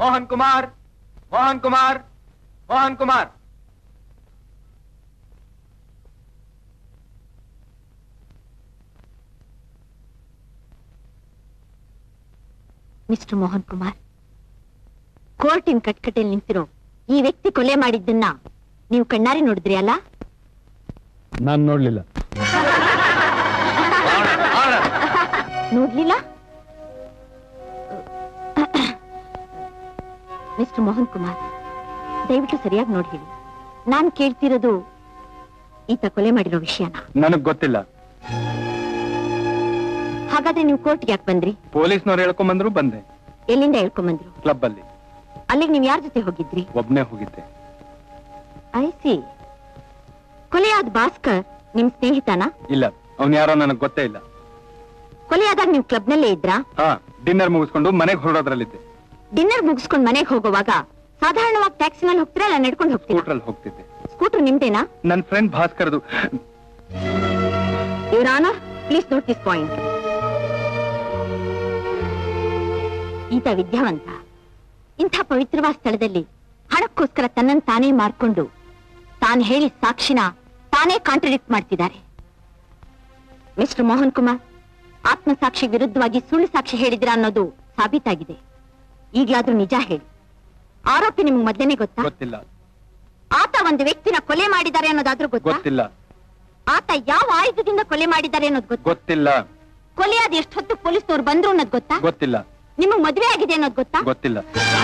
Mohan Kumar Mohan Kumar Mohan Kumar mister Mohan Kumar ಕೋರ್ಟಿನ ಕಟ್ಕಟೆಯಲ್ಲಿ ನಿಂತಿರೋ ಈ ವ್ಯಕ್ತಿ ಕೊಲೆ ಮಾಡಿದ್ದನ್ನ ನೀವು ಕಣ್ಣಾರೆ ನೋಡಿದ್ರಿ ಅಲ್ಲ ನಾನ್ ನೋಡ್ಲಿಲ್ಲ ನೋಡ್ಲಿಲ್ಲ ಮಿಸ್ಟರ್ ಮೋಹನ್ ಕುಮಾರ್ ದಯವಿಟ್ಟು ಸರಿಯಾಗಿ ನೋಡಿ ಹೇಳಿ ನಾನ್ ಕೇಳ್ತಿರೋದು ಈತ ಕೊಲೆ ಮಾಡಿರೋ ವಿಷಯನ ನನಗ್ ಗೊತ್ತಿಲ್ಲ ಹಾಗಾದ್ರೆ ನೀವು ಕೋರ್ಟ್ಗೆ ಯಾಕೆ ಬಂದ್ರಿ ಪೊಲೀಸ್ನವ್ರು ಹೇಳ್ಕೊಂಬಂದ್ರು ಬಂದೆ ಎಲ್ಲಿಂದ ಹೇಳ್ಕೊಂಬಂದ್ರು ಕ್ಲಬ್ ಅಲ್ಲಿ ಅಲ್ಲಿಗೆ ನೀವು ಯಾರ ಜೊತೆ ಹೋಗಿದ್ರಿ ಒಬ್ನೇ ಹೋಗಿದ್ದೆ ಐ ಸಿ ಕೊಲೆಯಾದ ಭಾಸ್ಕರ್ ನಿಮ್ ಸ್ನೇಹಿತನ ಇಲ್ಲ ಅವ್ನ್ ಯಾರೋ ನನಗ್ ಗೊತ್ತೇ ಇಲ್ಲ ಕೊಲೆಯಾದಾಗ ನೀವು ಕ್ಲಬ್ನಲ್ಲೇ ಇದ್ರಾ ಹಾ ಡಿನ್ನರ್ ಮುಗಿಸ್ಕೊಂಡು ಮನೆಗೆ ಹೊರಡೋದ್ರಲ್ಲಿದ್ದೆ ಡಿನ್ನರ್ ಮುಗಿಸ್ಕೊಂಡ್ ಮನೆಗೆ ಹೋಗುವಾಗ ಸಾಧಾರಣವಾಗಿ ಟ್ಯಾಕ್ಸಿನಲ್ಲಿ ಹೋಗ್ತೀರಾ ಇಲ್ಲ ನಡ್ಕೊಂಡು ಹೋಗ್ತೀರಾ ಸ್ಕೂಟ್ರಲ್ಲಿ ಹೋಗ್ತಿದ್ದೆ ಸ್ಕೂಟರ್ ನಿಮ್ದೇನಾ ನನ್ ಫ್ರೆಂಡ್ ಭಾಸ್ಕರ್ದು your honour please note this point ಈತ ವಿದ್ಯಾವಂತ ಇಂಥ ಪವಿತ್ರವಾದ ಸ್ಥಳದಲ್ಲಿ ಹಣಕ್ಕೋಸ್ಕರ ತನ್ನನ್ನು ತಾನೇ ಮಾರ್ಕೊಂಡು ತಾನು ಹೇಳಿ ಸಾಕ್ಷಿನ ತಾನೇ ಕಾಂಟ್ರಡಿಕ್ಟ್ ಮಾಡ್ತಿದ್ದಾರೆ ಮಿಸ್ಟರ್ ಮೋಹನ್ ಕುಮಾರ್ ಆತ್ಮಸಾಕ್ಷಿ ವಿರುದ್ಧವಾಗಿ ಸುಳ್ಳು ಸಾಕ್ಷಿ ಹೇಳಿದಿರ ಅನ್ನೋದು ಸಾಬೀತಾಗಿದೆ ಈಗ್ಲಾದ್ರೂ ನಿಜ ಹೇಳಿ ಆರೋಪಿ ನಿಮ್ಗೆ ಮೊದಲನೇ ಗೊತ್ತಾ ಗೊತ್ತಿಲ್ಲ ಆತ ಒಂದು ವ್ಯಕ್ತಿನ ಕೊಲೆ ಮಾಡಿದ್ದಾರೆ ಅನ್ನೋದಾದ್ರೂ ಗೊತ್ತಾ ಗೊತ್ತಿಲ್ಲ ಆತ ಯಾವ ಆಯುಧದಿಂದ ಕೊಲೆ ಮಾಡಿದ್ದಾರೆ ಅನ್ನೋದು ಗೊತ್ತಾ ಗೊತ್ತಿಲ್ಲ ಕೊಲೆಯಾದ ಎಷ್ಟು ಹೊತ್ತು ಪೊಲೀಸ್ನವ್ರು ಬಂದ್ರು ಅನ್ನೋದು ಗೊತ್ತಾ ಗೊತ್ತಿಲ್ಲ ನಿಮಗ್ ಮದ್ವೆ ಆಗಿದೆ ಅನ್ನೋದು ಗೊತ್ತಾ ಗೊತ್ತಿಲ್ಲ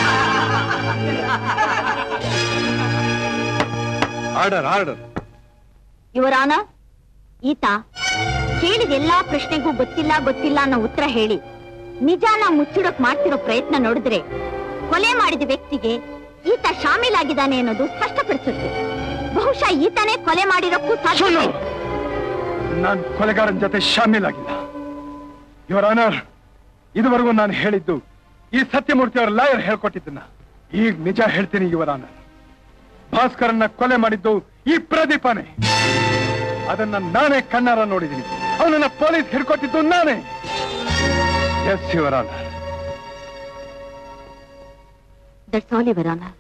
ಆರ್ಡರ್ ಆರ್ಡರ್ ಇವರಾನ ಈತ ಕೇಳಿದ ಎಲ್ಲಾ ಪ್ರಶ್ನೆಗೂ ಗೊತ್ತಿಲ್ಲ ಗೊತ್ತಿಲ್ಲ ಅನ್ನೋ ಉತ್ತರ ಹೇಳಿ ನಿಜಾನ ಮುಚ್ಚಿಡೋಕ್ ಮಾಡ್ತಿರೋ ಪ್ರಯತ್ನ ನೋಡಿದ್ರೆ ಕೊಲೆ ಮಾಡಿದ ವ್ಯಕ್ತಿಗೆ ಈತ ಶಾಮೀಲಾಗಿದ್ದಾನೆ ಅನ್ನೋದು ಸ್ಪಷ್ಟಪಡಿಸುತ್ತೆ ಬಹುಶಃ ಈತನೇ ಕೊಲೆ ಮಾಡಿರೋಕ್ಕೂ ಸಾಧ್ಯ ಇದೆ. ನಾನ್ ಕೊಲೆಗಾರನ ಜೊತೆ ಶಾಮೀಲಾಗಿಲ್ಲ ಇವರ ಅನರ್ ಇದುವರೆಗೂ ನಾನು ಹೇಳಿದ್ದು ಈ ಸತ್ಯಮೂರ್ತಿ ಅವರ ಲಾಯರ್ ಹೇಳ್ಕೊಟ್ಟಿದ್ದನ್ನ ಈಗ ನಿಜ ಹೇಳ್ತೀನಿ ಇವರ ಅನರ್ ಭಾಸ್ಕರನ್ನ ಕೊಲೆ ಮಾಡಿದ್ದು ಈ ಪ್ರದೀಪನೇ ಅದನ್ನ ನಾನೇ ಕಣ್ಣಾರ ನೋಡಿದ್ದೀನಿ ಅವನನ್ನ ಪೊಲೀಸ್ ಹಿಡ್ಕೊಟ್ಟಿದ್ದು ನಾನೇ ಎಸ್ ಇವರ honour that's all your honour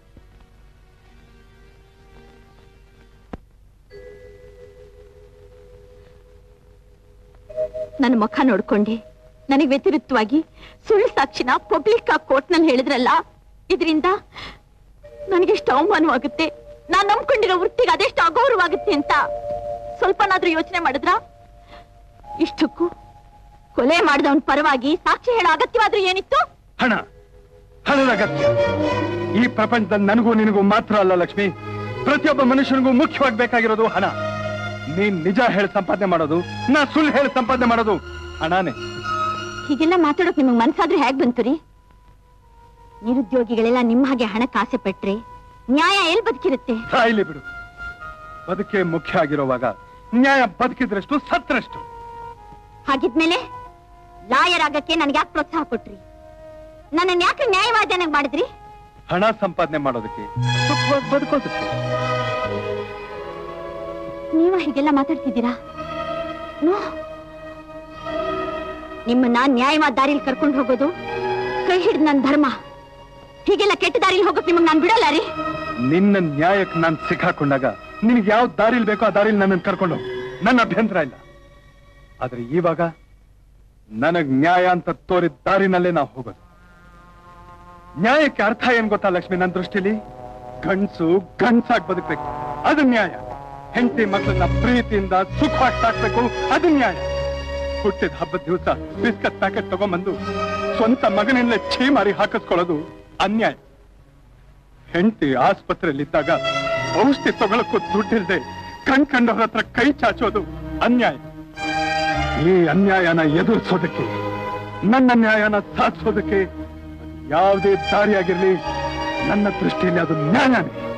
ನನ್ನ ಮುಖ ನೋಡ್ಕೊಂಡೆ ನನಗೆ ವ್ಯತಿರಿಕ್ತವಾಗಿ ಸುಳ್ಳು ಸಾಕ್ಷಿನ ಪಬ್ಲಿಕ್ ಆ ಕೋರ್ಟ್ನಲ್ಲಿ ಹೇಳಿದ್ರಲ್ಲ ಇದರಿಂದ ನನಗೆಷ್ಟು ಅವಮಾನವಾಗುತ್ತೆ ನಾನ್ ನಂಬ್ಕೊಂಡಿರೋ ವೃತ್ತಿಗೆ ಅದೆಷ್ಟು ಅಗೌರವಾಗುತ್ತೆ ಅಂತ ಸ್ವಲ್ಪನಾದ್ರೂ ಯೋಚನೆ ಮಾಡಿದ್ರ ಇಷ್ಟಕ್ಕೂ ಕೊಲೆ ಮಾಡಿದವನ್ ಪರವಾಗಿ ಸಾಕ್ಷಿ ಹೇಳೋ ಅಗತ್ಯವಾದ್ರೂ ಏನಿತ್ತು ಹಣ ಹಣದ ಅಗತ್ಯ ಈ ಪ್ರಪಂಚದಲ್ಲಿ ನನಗೂ ನಿನಗೂ ಮಾತ್ರ ಅಲ್ಲ ಲಕ್ಷ್ಮಿ ಪ್ರತಿಯೊಬ್ಬ ಮನುಷ್ಯನಿಗೂ ಮುಖ್ಯವಾಗಿ ಬೇಕಾಗಿರೋದು ಹಣ ನೀನ್ ನಿಜ ಹೇಳಿ ಸಂಪಾದನೆ ಮಾಡೋದು ನಾ ಸುಳ್ಳು ಹೇಳಿ ಸಂಪಾದನೆ ಮಾಡೋದು ಹಣನೇ ಹೀಗೆಲ್ಲ ಮಾತಾಡೋಕ್ ನಿಮಗ್ ಮನ್ಸಾದ್ರೆ ಹೇಗ್ ಬಂತು ರೀ ನಿರುದ್ಯೋಗಿಗಳೆಲ್ಲ ನಿಮ್ ಹಾಗೆ ಹಣಕ್ಕೆ ಆಸೆ ಪಟ್ರೆ ನ್ಯಾಯ ಎಲ್ ಬದುಕಿರುತ್ತೆ ಸಾಯ್ಲಿ ಬಿಡು ಬದುಕೆ ಮುಖ್ಯ ಆಗಿರುವಾಗ ನ್ಯಾಯ ಬದುಕಿದ್ರಷ್ಟು ಸತ್ರಷ್ಟು ಹಾಗಿದ್ಮೇಲೆ ಲಾಯರ್ ಆಗಕ್ಕೆ ನನ್ಗೆ ಯಾಕೆ ಪ್ರೋತ್ಸಾಹ ಕೊಟ್ರಿ ನನ್ನ ಯಾಕೆ ನ್ಯಾಯವಾದನಾಗ ಮಾಡಿದ್ರಿ ಹಣ ಸಂಪಾದನೆ ಮಾಡೋದಕ್ಕೆ ಸುಖವಾಗಿ ಬದುಕೋದಕ್ಕೆ ನೀವ ಹೀಗೆಲ್ಲ ಮಾತಾಡ್ತಿದ್ದೀರಾ ನೋ ನಿಮ್ಮನ್ನ ನ್ಯಾಯವಾದ ದಾರಿಲಿ ಕರ್ಕೊಂಡು ಹೋಗೋದು ಕೈ ಹಿಡಿದು ನನ್ನ ಧರ್ಮ ಹೀಗೆಲ್ಲ ಕೆಟ್ಟ ದಾರಿಲಿ ಹೋಗೋಕ್ ನಿಮಗ್ ನಾನ್ ಬಿಡಲ್ಲ ರೀ ನಿನ್ನ ನ್ಯಾಯಕ್ಕೆ ನಾನು ಸಿಕ್ಕಾಕೊಂಡಾಗ ನಿನಗೆ ಯಾವ ದಾರಿಲಿ ಬೇಕೋ ಆ ದಾರಿಲಿ ನನ್ನನ್ನು ಕರ್ಕೊಂಡು ಹೋಗು. ನನ್ನ ಅಭ್ಯಂತರ ಇಲ್ಲ ಆದ್ರೆ ಇವಾಗ ನನಗ್ ನ್ಯಾಯ ಅಂತ ತೋರಿದ ದಾರಿನಲ್ಲೇ ನಾವು ಹೋಗೋದು ನ್ಯಾಯಕ್ಕೆ ಅರ್ಥ ಏನ್ ಗೊತ್ತಾ ಲಕ್ಷ್ಮಿ ನನ್ನ ದೃಷ್ಟಿಲಿ ಗಂಡ್ಸು ಗಂಡ್ಸಾಗಿ ಬದುಕ್ಬೇಕು ಅದು ನ್ಯಾಯ ಹೆಂಡತಿ ಮಕ್ಕಳನ್ನ ಪ್ರೀತಿಯಿಂದ ಸುಖವಾಗಿ ಸಾಕ್ಬೇಕು ಅದು ನ್ಯಾಯ ಹುಟ್ಟಿದ ಹಬ್ಬದ ದಿವಸ ಬಿಸ್ಕತ್ ಪ್ಯಾಕೆಟ್ ತಗೊಂಬಂದು ಸ್ವಂತ ಮಗನಿಂದಲೇ ಛೀ ಮಾರಿ ಹಾಕಿಸ್ಕೊಳ್ಳೋದು ಅನ್ಯಾಯ ಹೆಂಡತಿ ಆಸ್ಪತ್ರೆಯಲ್ಲಿದ್ದಾಗ ಔಷಧಿ ತಗೊಳಕ್ಕೂ ದುಡ್ಡಿಲ್ದೆ ಕಣ್ ಕಂಡವ್ರ ಹತ್ರ ಕೈ ಚಾಚೋದು ಅನ್ಯಾಯ ಈ ಅನ್ಯಾಯನ ಎದುರಿಸೋದಕ್ಕೆ ನನ್ನ ನ್ಯಾಯನ ಸಾಧಿಸೋದಕ್ಕೆ ಯಾವುದೇ ದಾರಿಯಾಗಿರ್ಲಿ ನನ್ನ ದೃಷ್ಟಿಯಲ್ಲಿ ಅದು ನ್ಯಾಯನೇ